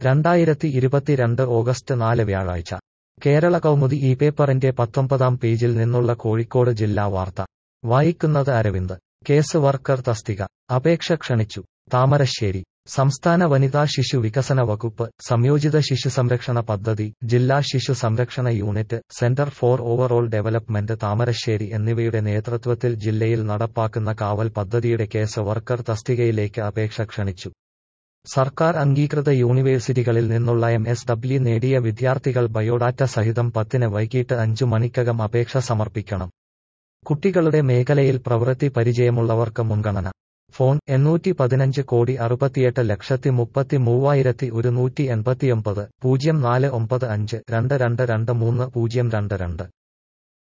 രണ്ടായിരത്തി ഇരുപത്തിരണ്ട് ഓഗസ്റ്റ് നാല് വ്യാഴാഴ്ച കേരള കൗമുദി ഈ പേപ്പറിന്റെ പത്തൊമ്പതാം പേജിൽ നിന്നുള്ള കോഴിക്കോട് ജില്ലാ വാർത്ത വായിക്കുന്നത് അരവിന്ദ് കേസ് വർക്കർ തസ്തിക അപേക്ഷ ക്ഷണിച്ചു താമരശ്ശേരി സംസ്ഥാന വനിതാ ശിശു വികസന വകുപ്പ് സംയോജിത ശിശു സംരക്ഷണ പദ്ധതി ജില്ലാ ശിശു സംരക്ഷണ unit centre for overall development Thamarassery എന്നിവയുടെ നേതൃത്വത്തിൽ ജില്ലയിൽ നടപ്പാക്കുന്ന കാവൽ പദ്ധതിയുടെ കേസ് വർക്കർ തസ്തികയിലേക്ക് അപേക്ഷ ക്ഷണിച്ചു സർക്കാർ അംഗീകൃത യൂണിവേഴ്സിറ്റികളിൽ നിന്നുള്ള എം എസ് ഡബ്ല്യു നേടിയ വിദ്യാർത്ഥികൾ ബയോഡാറ്റ സഹിതം പത്തിന് വൈകിട്ട് അഞ്ചു മണിക്കകം അപേക്ഷ സമർപ്പിക്കണം കുട്ടികളുടെ മേഖലയിൽ പ്രവൃത്തി പരിചയമുള്ളവർക്ക് മുൻഗണന ഫോൺ എണ്ണൂറ്റി പതിനഞ്ച് കോടി അറുപത്തിയെട്ട് ലക്ഷത്തി മുപ്പത്തി മൂവായിരത്തി ഒരുന്നൂറ്റി എൺപത്തിയൊമ്പത് പൂജ്യം നാല് ഒമ്പത് അഞ്ച് രണ്ട് രണ്ട് രണ്ട് മൂന്ന് പൂജ്യം രണ്ട് രണ്ട്